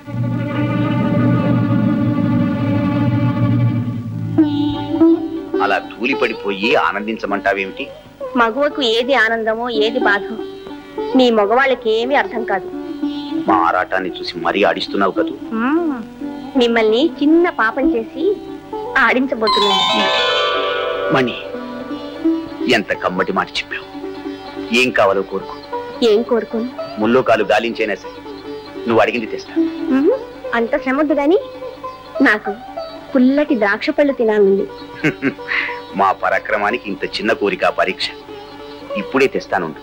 అలా తూలి పడిపోయి ఆనందించమంటావేమిటి మగువకు ఏది ఆనందమో ఏది బాధో మీ మగవాళ్ళకి ఏమీ అర్థం కాదు మా ఆరాటాన్ని చూసి మరీ ఆడిస్తున్నావు కదూ మ్మ్. మిమ్మల్ని చిన్న పాపం చేసి ఆడించబోతున్నాను మణి ఎంత కమ్మటి మాట చెప్పావు ఏం కావాలో కోరుకో ఏం కోరుకోను ముల్లో కాలు గాలించైనా సరే నువ్వు అడిగింది తెస్తా మ్మ్. అంత శ్రమొద్దు గాని నాకు పుల్లటి ద్రాక్ష పళ్ళు తినాలండి మా పరాక్రమానికి ఇంత చిన్న కోరిక పరీక్ష ఇప్పుడే తెస్తానుండు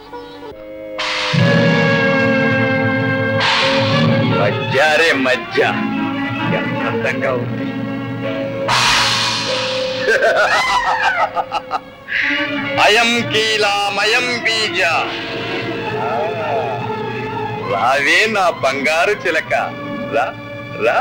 మజ్జారే మజ్జ ఎంత అందంగా ఉంది అయం కీలామయం బీజ ఆ, రావే నా బంగారు చిలక రా రా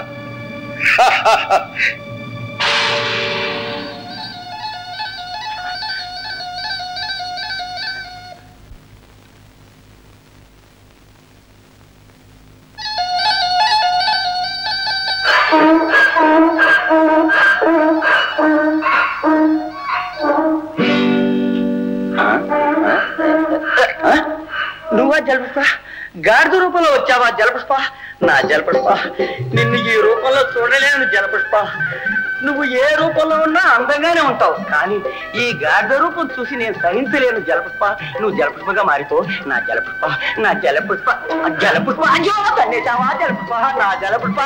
నువ్వా జలపుష్ప గాడిద రూపంలో వచ్చావా జలపుష్ప నా జలపుష్ప నిన్ను ఈ రూపంలో చూడలేను జలపుష్ప నువ్వు ఏ రూపంలో ఉన్నా అందంగానే ఉంటావు కానీ ఈ గాడిద రూపం చూసి నేను సహించలేను జలపుష్ప నువ్వు జలపుష్పగా మారిపో నా జలపుష్ప నా జలపుష్ప జలపుష్ప అయ్యో తన్నేశావా జలపుష్ప నా జలపుష్ప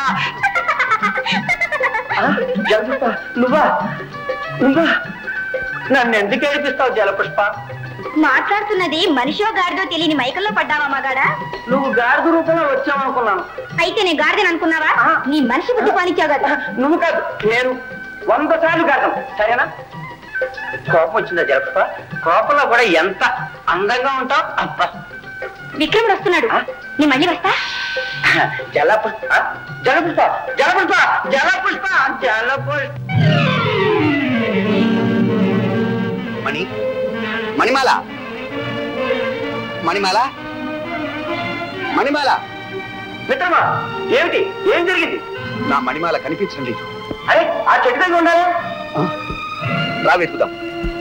ఆ, జలపుష్ప నువ్వా నువ్వా నన్ను ఎందుకు ఏడిపిస్తావు జలపుష్ప మాట్లాడుతున్నది మనిషో గాడిదో తెలియని మైకల్లో పడ్డావా మగాడా నువ్వు గాడిద రూపంలో వచ్చావనుకున్నాను అయితే నేను గాడిదని అనుకున్నావా ఆ. నీ మనిషి బుద్ధి పాలించావు కదా నువ్వు కాదు నేను వంద సార్లు కాదు సరేనా కోపం వచ్చిందా జలప కోపంలో కూడా ఎంత అందంగా ఉంటావు అబ్బా విక్రముడు వస్తున్నాడు ఆ? నీ మళ్ళీ వస్తా జలపుష్ప జలపుష్ప జలపుష్ప జలపుష్ప జలపుష్ప మణి మణిమాల మణిమాల మణిమాల మిత్రమా ఏమిటి ఏం జరిగింది నా మణిమాల కనిపించడం లేదు అరే ఆ చెట్టు దగ్గర ఉండాలి ఆ? రా వెతుకుదాం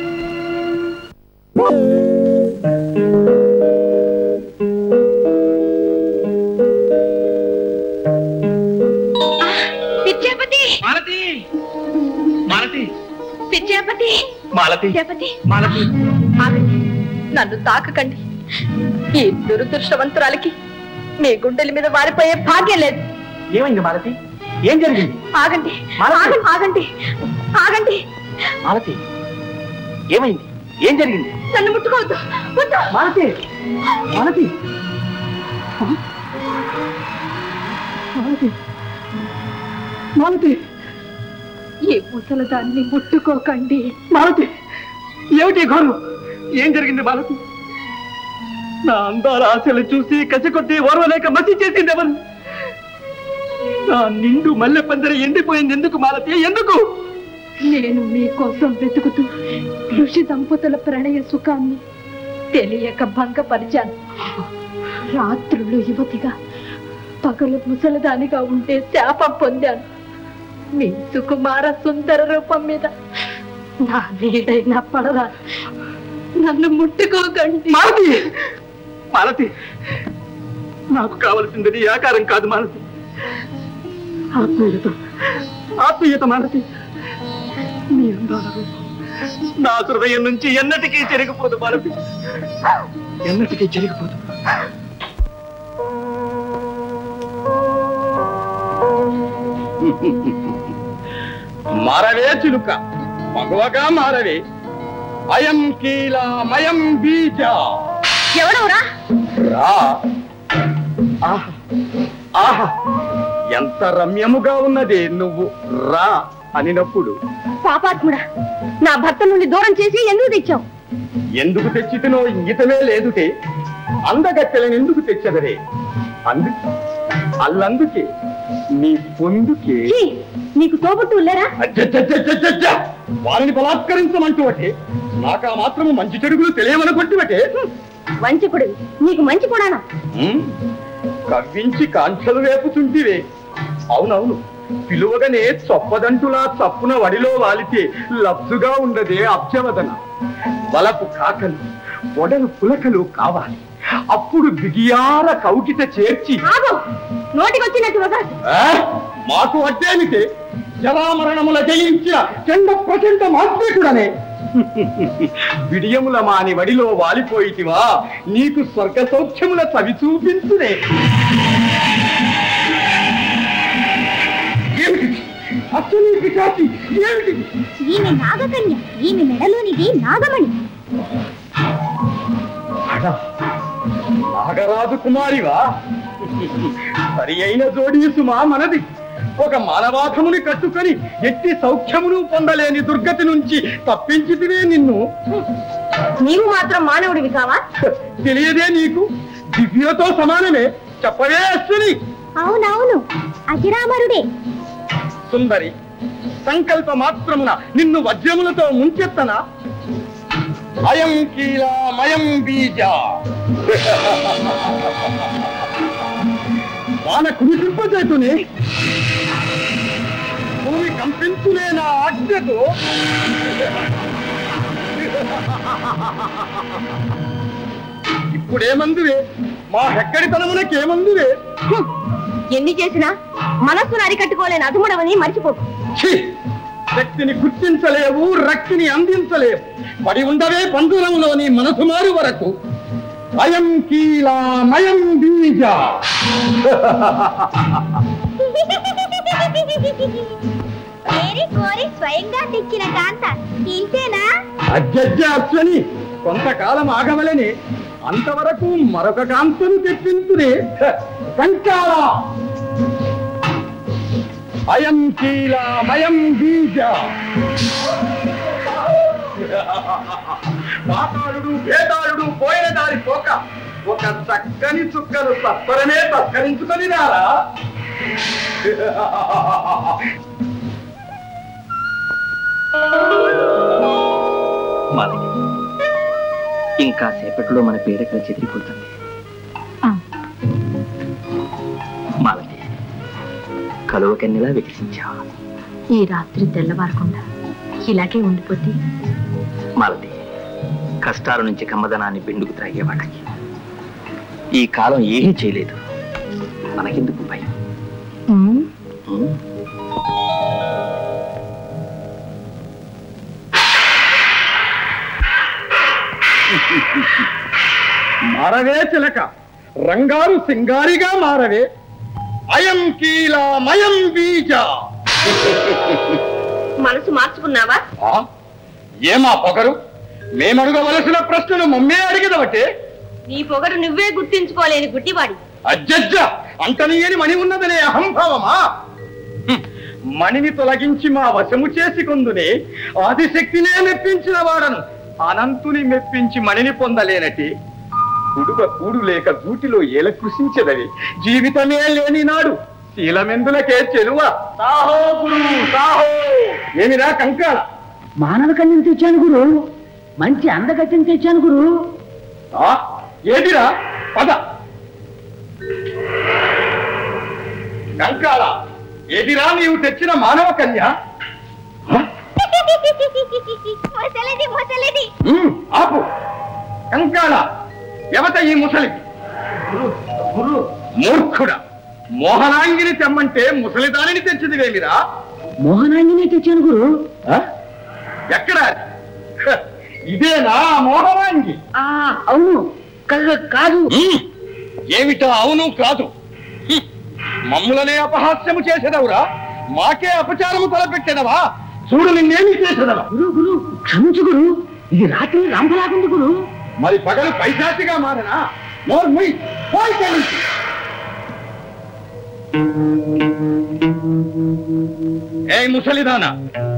పిచ్చేపతి మాలతి మాలతి పిచ్చేపతి మాలతి పిచ్చేపతి మాలతి ఆగండి నన్ను తాకకండి ఈ దురదృష్టవంతురాలకి మీ గుండెల మీద వారిపోయే భాగ్యం లేదు ఏమైంది మాలతి ఏం జరిగింది ఆగండి మాలతి. ఆగండి ఆగండి ఆగండి మాలతి ఏమైంది ఏం జరిగింది నన్ను ముట్టుకోవద్దు వద్దు మాలతి మాలతి మాలతి మాలతి ఈ ముసలదాన్ని ముట్టుకోకండి మాలతి ఏమిటి ఈ ఘోరం ఏం జరిగింది మాలతి నా అందాల ఆశలు చూసి కసికొట్టి ఓర్వలేక మసి చేసింది ఎవరు నా నిండు మల్లె పందిర ఎండిపోయింది ఎందుకు మాలతి ఎందుకు నేను మీకోసం వెతుకుతూ ఋషి దంపతుల ప్రణయ సుఖాన్ని తెలియక భంగపరిచాను రాత్రులు యువతిగా పగలు ముసలదానిగా ఉంటే శాపం పొందాను మీ సుకుమార సుందర రూపం మీద నా నీడైనా పడరా నన్ను ముట్టుకోకండి మాలతి మాలతి నాకు కావలసింది నీ ఆకారం కాదు మాలతి ఆత్మీయత ఆత్మీయత మాలతి నీ అందాల రూపం నా హృదయం నుంచి ఎన్నటికీ చెరిగిపోదు మాలతి ఎన్నటికీ చెరిగిపోదు మారవే చిలుక మగవగా మారవే అయం కీలమయం బీజ ఎవడవురా రా ఆహా ఆహా ఎంత రమ్యముగా ఉన్నది నువ్వు రా అనినప్పుడు పాపాత్ముడా నా భర్త నుండి దూరం చేసి ఎందుకు తెచ్చావు ఎందుకు తెచ్చితినో ఇంగితమే లేదుటే అందగత్తెలను ఎందుకు తెచ్చదరే అందు అల్లందుకే నీ పొందుకే ఛీ, నీకు తోబుట్టు లేరా అచ్చచ్చచ్చచ్చచ్చ! వారిని బలాత్కరించమంటూ అటే నాకా మాత్రము మంచి చెడుగులు తెలియమనుకుంటువటే వంచకుడు నీకు మంచి కూడానా ఉమ్, కవ్వించి కాంక్షలు వేపుతుంటివే అవునవును పిలువగానే చొప్పదంటులా చప్పున వడిలో వాలితే లబ్జుగా ఉండదే అబ్జవదన వలపు కాకలు వడలు పులకలు కావాలి అప్పుడు బిగియార కౌకిట చేర్చి ఆగు నోటికొచ్చినట్టు వగాదు ఆ? మాకు అడ్డేమిటే జరామరణముల జయించిన చెండ ప్రచండ మాంత్రికుడనే విడియముల మాని వడిలో వాలిపోయితివా నీకు స్వర్గ సౌఖ్యముల చవి చూపించునే ఏమిటి అసలు పిశాచి ఏమిటి ఈమె నాగకన్య ఈమె మెడలోనిది నాగమణి అడా, నాగరాజు కుమారివా సరి అయిన జోడీ సుమా మనది ఒక మానవాధముని కట్టుకొని ఎట్టి సౌఖ్యమును పొందలేని దుర్గతి నుంచి తప్పించితివే నిన్ను నీవు మాత్రం మానవుడివి కావా తెలియదే నీకు దివ్యతో సమానమే చెప్పవే అశ్విని అవునవును అజరామరుడే సుందరి సంకల్ప మాత్రమున నిన్ను వజ్రములతో ముంచెత్తనా అయం కీలా మయం బీజ వాన కురిపింపజేతుని భూమి కంపించునే నా ఆజ్ఞతో ఇప్పుడేమందువే మా హెక్కడితనమునకేమందువే హ్మ్. ఎన్ని చేసినా మనస్సును అరికట్టుకోలేని అధముడవని మర్చిపోకు ఛీ! శక్తిని గుర్తించలేవు రక్తిని అందించలేవు పడి ఉండవే పందురంలోని మనసు మారు వరకు అయం కీలా మయం బీజ ఏరి కోరి స్వయంగా తెచ్చిన కాంత ఇంతేనా అజ్జజ్జ అశ్వని కొంతకాలం ఆగవలని అంతవరకు మరొక కాంతను తెప్పించునే కంకాల అయం కీలా మయం బీజ పాతాళుడు భేదాళుడు పోయిన దారి పోక ఒక చక్కని చుక్కను తత్పరమే తస్కరించుకొని రారా మాలతి ఇంకా సేపట్లో మన పేరకలు చెదిరిపోతుంది మాలతి కలువ కన్నెలా వికసించావు ఈ రాత్రి తెల్లవారకుండా ఇలాగే ఉండిపోతే మాలతి కష్టాల నుంచి కమ్మదనాన్ని బెండుకు త్రాగే వాళ్ళకి ఈ కాలం ఏం చేయలేదు మనకెందుకు భయం ఉమ్, ఉం? మారవే చిలక రంగారు సింగారిగా మారవే అయం కీలా మయం బీజ మనసు మార్చుకున్నావా ఆ? ఏమా పొగరు మేమడగవలసిన ప్రశ్నను మమ్మే అడిగదవటే నీ పొగరు నువ్వే గుర్తించుకోలేని గుడ్డివాడి అజ్జజ్జ అంతనీయని మణి ఉన్నదనే అహంభావమా హ్మ్. మణిని తొలగించి మా వశము చేసి కొందునే ఆదిశక్తినే మెప్పించిన వాడను అనంతుని మెప్పించి మణిని పొందలేనటి కుడుగ కూడు లేక గూటిలో ఏల కృషించదవి జీవితమే లేని నాడు శీలమెందులకే చెలువ సాహో గురు సాహో ఏమిరా కంకాల మానవ కన్యను తెచ్చాను గురు మంచి అందగత్యం తెచ్చాను గురు ఆ, ఏదిరా పద కంకాల ఏదిరా నీవు తెచ్చిన మానవ కన్య ఆ? ముసలిది ముసలిది ఉమ్, ఆపు కంకాల ఎవత ఈ ముసలి గురు మూర్ఖుడా మోహనాంగిని తెమ్మంటే ముసలిదానిని తెచ్చిందివేమిరా మోహనాంగినే తెచ్చాను గురు ఆ? ఎక్కడ హ, ఇదేనా ఆ మోహనాంగి ఆ అవును కాదు కాదు ఉమ్, ఏమిటా అవును కాదు హ్మ్, మమ్ములనే అపహాస్యము చేసేదవురా మాకే అపచారము తలపెట్టెదవా చూడు నిన్నేమి చేసేదవా గురు గురు క్షమించు గురు ఇది రాత్రి రంపలాగుంది గురు మరి పగలు పైశాచిగా మారనా నోరు ముయ్ పోయి ఇక్కడి నుంచి. ఏ ముసలిదానా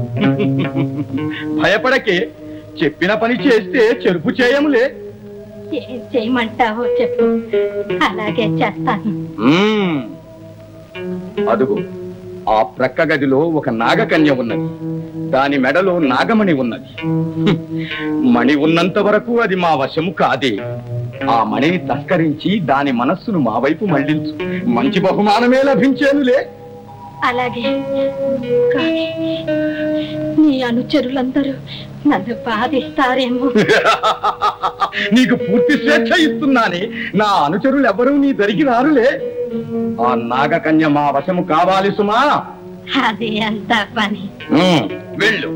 భయపడకే చెప్పిన పని చేస్తే చెరుపు చేయములే ఏం చేయమంటావో చెప్పు అలాగే చేస్తాను మ్మ్. అదుగు ఆ ప్రక్క గదిలో ఒక నాగకన్య ఉన్నది దాని మెడలో నాగమణి ఉన్నది హ్మ్. మణి ఉన్నంత వరకు అది మా వశము కాదే ఆ మణిని తస్కరించి దాని మనస్సును మా వైపు మళ్లించు మంచి బహుమానమే లభించేనులే అలాగే కానీ నీ అనుచరులందరూ నన్ను బాధిస్తారేమో నీకు పూర్తి స్వేచ్ఛ ఇస్తున్నానే నా అనుచరులు ఎవరూ నీ దరికి రారులే ఆ నాగకన్య మా వశము కావాలి సుమా అది అంత పని ఉమ్, వెళ్ళు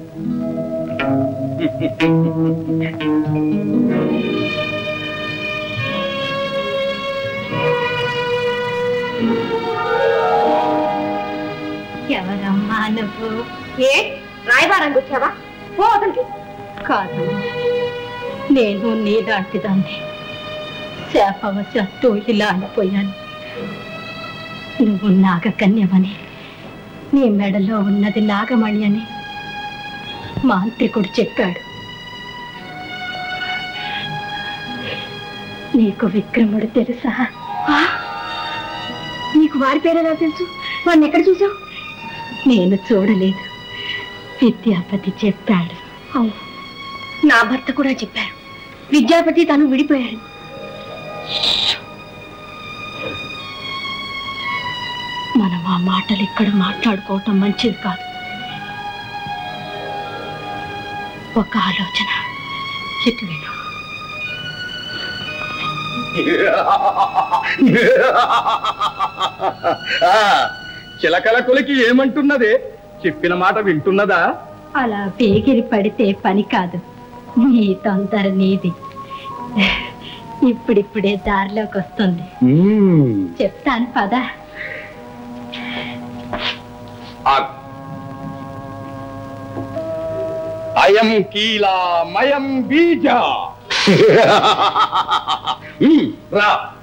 ఎవరమ్మా నువ్వు ఏ రాయబారానికి వచ్చావా పో అతనికి కాదు నేను నీలాంటి దాన్ని శాపవశాత్తు ఇలా అనిపోయాను నువ్వు నాగకన్యవని నీ మెడలో ఉన్నది నాగమణి అని మాంత్రికుడు చెప్పాడు నీకు విక్రముడు తెలుసా ఆ? నీకు వారి పేరు ఎలా తెలుసు వాడిని ఎక్కడ చూసావు నేను చూడలేదు విద్యాపతి చెప్పాడు అవును నా భర్త కూడా చెప్పారు విద్యాపతి తను విడిపోయారు మనం ఆ మాటలు ఇక్కడ మాట్లాడుకోవటం మంచిది కాదు ఒక ఆలోచన ఇటు విను ఆ, చిలకల కొలికి ఏమంటున్నదే చెప్పిన మాట వింటున్నదా అలా పేగిరి పడితే పని కాదు నీ తొందర నీది ఇప్పుడిప్పుడే దారిలోకి వస్తుంది చెప్తాను పద ఆగు. అయం కీలా మయం బీజ ఉమ్, రా